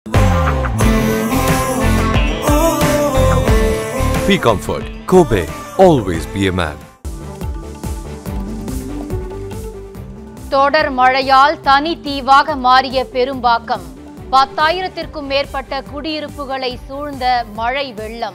Be comfort. Kobe. Always be a man. தொடர் மழையால் தனி தீவாக மாறிய பெரும்பாக்கம் பத்தாயிரத்திற்கும் மேற்பட்ட குடியிருப்புகளை சூழ்ந்த மழை வெள்ளம்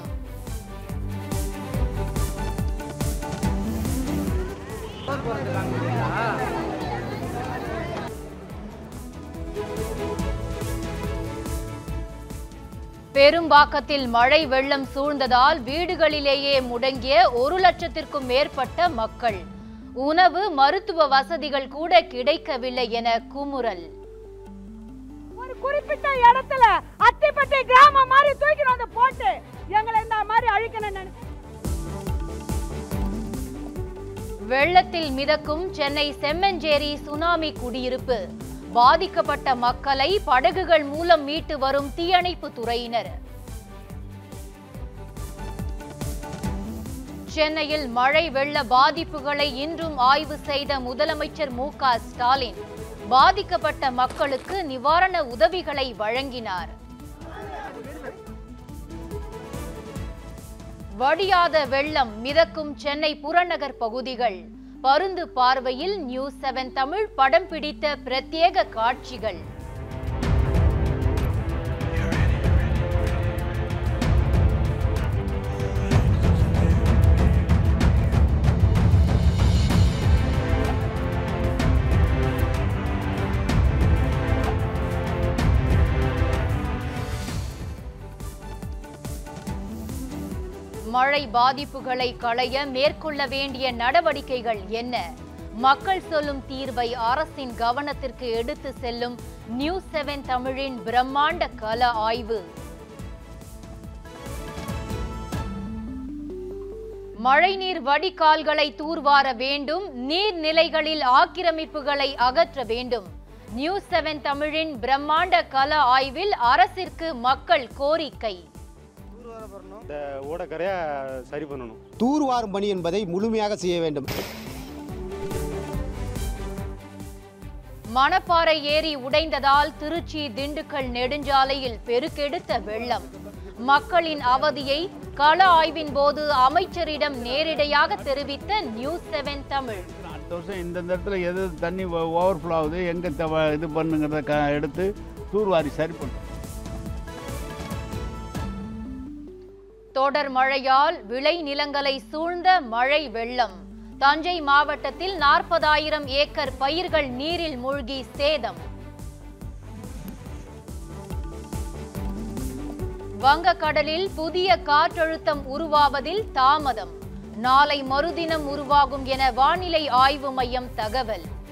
பெரும்பாக்கத்தில் மழை வெள்ளம் சூழ்ந்ததால் வீடுகளிலேயே முடங்கிய ஒரு லட்சத்திற்கும் மேற்பட்ட மக்கள் உணவு மருத்துவ வசதிகள் கூட கிடைக்கவில்லை என குமுறல் ஒரு குறிப்பிட்ட இடத்துல அத்திப்பட்டி கிராமம் மாதிரி தூக்கிட்டு வந்து போட்டு எங்களை இந்த மாதிரி அழிக்கணும் நினை- வெள்ளத்தில் மிதக்கும் சென்னை செம்மஞ்சேரி சுனாமி குடியிருப்பு பாதிக்கப்பட்ட மக்களை படகுகள் மூலம் மீட்டு வரும் தீயணைப்பு துறையினர் சென்னையில் மழை வெள்ள பாதிப்புகளை இன்றும் ஆய்வு செய்த முதலமைச்சர் மு க ஸ்டாலின் பாதிக்கப்பட்ட மக்களுக்கு நிவாரண உதவிகளை வழங்கினார் வடியாத வெள்ளம் மிதக்கும் சென்னை புறநகர் பகுதிகள் பருந்து பார்வையில் நியூஸ் செவன் தமிழ் படம் பிடித்த பிரத்யேக காட்சிகள் மழை பாதிப்புகளை களைய மேற்கொள்ள வேண்டிய நடவடிக்கைகள் என்ன மக்கள் சொல்லும் தீர்வை அரசின் கவனத்திற்கு எடுத்து செல்லும் நியூஸ் செவன் தமிழின் பிரம்மாண்ட கள ஆய்வு மழைநீர் வடிகால்களை தூர்வார வேண்டும் நீர்நிலைகளில் ஆக்கிரமிப்புகளை அகற்ற வேண்டும் நியூஸ் செவன் தமிழின் பிரம்மாண்ட கள ஆய்வில் அரசிற்கு மக்கள் கோரிக்கை இந்த ஓடக்கரையை சரி பண்ணணும் தூர்வாரும் பணி என்பதை முழுமையாக செய்ய வேண்டும் மணப்பாறை ஏரி உடைந்ததால் திருச்சி திண்டுக்கல் நெடுஞ்சாலையில் பெருக்கெடுத்த வெள்ளம் மக்களின் அவதியை கள ஆய்வின் போது அமைச்சரிடம் நேரிடையாக தெரிவித்த நியூஸ் செவன் தமிழ் அடுத்த வருஷம் இந்தந்த இடத்துல எது தண்ணி ஓவர்ஃப்ளோ ஆகுது எங்கே தவ இது பண்ணுங்கிறத க எடுத்து தூர்வாரி சரி பண்ணுறோம் தொடர் மழையால் விளை நிலங்களை சூழ்ந்த மழை வெள்ளம் தஞ்சை மாவட்டத்தில் நாற்பதாயிரம் ஏக்கர் பயிர்கள் நீரில் மூழ்கி சேதம் வங்கக்கடலில் புதிய காற்றழுத்தம் உருவாவதில் தாமதம் நாளை மறுதினம் உருவாகும் என வானிலை ஆய்வு மையம் தகவல்